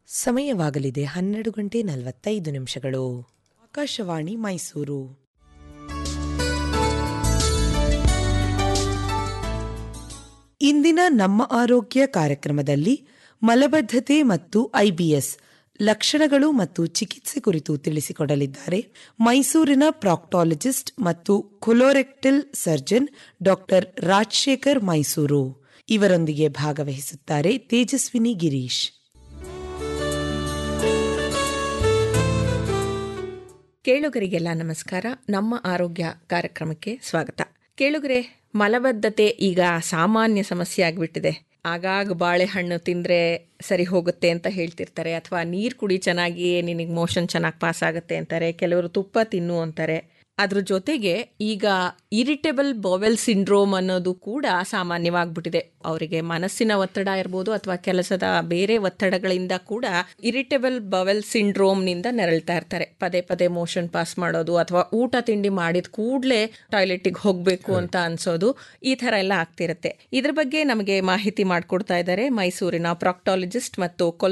ಸಮಯವಾಗಲಿದೆ ಹನ್ನೆರಡು ಗಂಟೆ ನಲವತ್ತೈದು ನಿಮಿಷಗಳು ಆಕಾಶವಾಣಿ ಮೈಸೂರು ಇಂದಿನ ನಮ್ಮ ಆರೋಗ್ಯ ಕಾರ್ಯಕ್ರಮದಲ್ಲಿ ಮಲಬದ್ಧತೆ ಮತ್ತು ಐಬಿಎಸ್ ಲಕ್ಷಣಗಳು ಮತ್ತು ಚಿಕಿತ್ಸೆ ಕುರಿತು ತಿಳಿಸಿಕೊಡಲಿದ್ದಾರೆ ಮೈಸೂರಿನ ಪ್ರಾಕ್ಟಾಲಜಿಸ್ಟ್ ಮತ್ತು colorectal surgeon doctor Rajashekar Mysuru ಇವರೊಂದಿಗೆ ಭಾಗವಹಿಸುತ್ತಾರೆ ತೇಜಸ್ವಿನಿ ಗಿರೀಶ್ ಕೇಳುಗರಿಗೆಲ್ಲ ನಮಸ್ಕಾರ ನಮ್ಮ ಆರೋಗ್ಯ ಕಾರ್ಯಕ್ರಮಕ್ಕೆ ಸ್ವಾಗತ ಕೇಳುಗರೆ ಮಲಬದ್ಧತೆ ಈಗ ಸಾಮಾನ್ಯ ಸಮಸ್ಯೆ ಆಗಿಬಿಟ್ಟಿದೆ ಆಗಾಗ ಬಾಳೆಹಣ್ಣು ತಿಂದರೆ ಸರಿ ಹೋಗುತ್ತೆ ಅಂತ ಹೇಳ್ತಿರ್ತಾರೆ ಅಥವಾ ನೀರು ಕುಡಿ ಚೆನ್ನಾಗಿ ನಿನಗೆ ಮೋಷನ್ ಚೆನ್ನಾಗಿ ಪಾಸ್ ಆಗುತ್ತೆ ಅಂತಾರೆ ಕೆಲವರು ತುಪ್ಪ ತಿನ್ನು ಅಂತಾರೆ ಅದ್ರ ಜೊತೆಗೆ ಈಗ ಇರಿಟೇಬಲ್ ಬೊವೆಲ್ ಸಿಂಡ್ರೋಮ್ ಅನ್ನೋದು ಕೂಡ ಸಾಮಾನ್ಯವಾಗ್ಬಿಟ್ಟಿದೆ ಅವರಿಗೆ ಮನಸ್ಸಿನ ಒತ್ತಡ ಇರ್ಬೋದು ಅಥವಾ ಕೆಲಸದ ಬೇರೆ ಒತ್ತಡಗಳಿಂದ ಕೂಡ ಇರಿಟೇಬಲ್ ಬವೆಲ್ ಸಿಂಡ್ರೋಮ್ನಿಂದ ನೆರಳ್ತಾ ಇರ್ತಾರೆ ಪದೇ ಪದೇ ಮೋಷನ್ ಪಾಸ್ ಮಾಡೋದು ಅಥವಾ ಊಟ ತಿಂಡಿ ಮಾಡಿದ ಕೂಡಲೇ ಟಾಯ್ಲೆಟಿಗೆ ಹೋಗಬೇಕು ಅಂತ ಅನ್ಸೋದು ಈ ಥರ ಎಲ್ಲ ಆಗ್ತಿರುತ್ತೆ ಇದ್ರ ಬಗ್ಗೆ ನಮಗೆ ಮಾಹಿತಿ ಮಾಡಿಕೊಡ್ತಾ ಇದ್ದಾರೆ ಮೈಸೂರಿನ ಪ್ರಾಕ್ಟಾಲಜಿಸ್ಟ್ ಮತ್ತು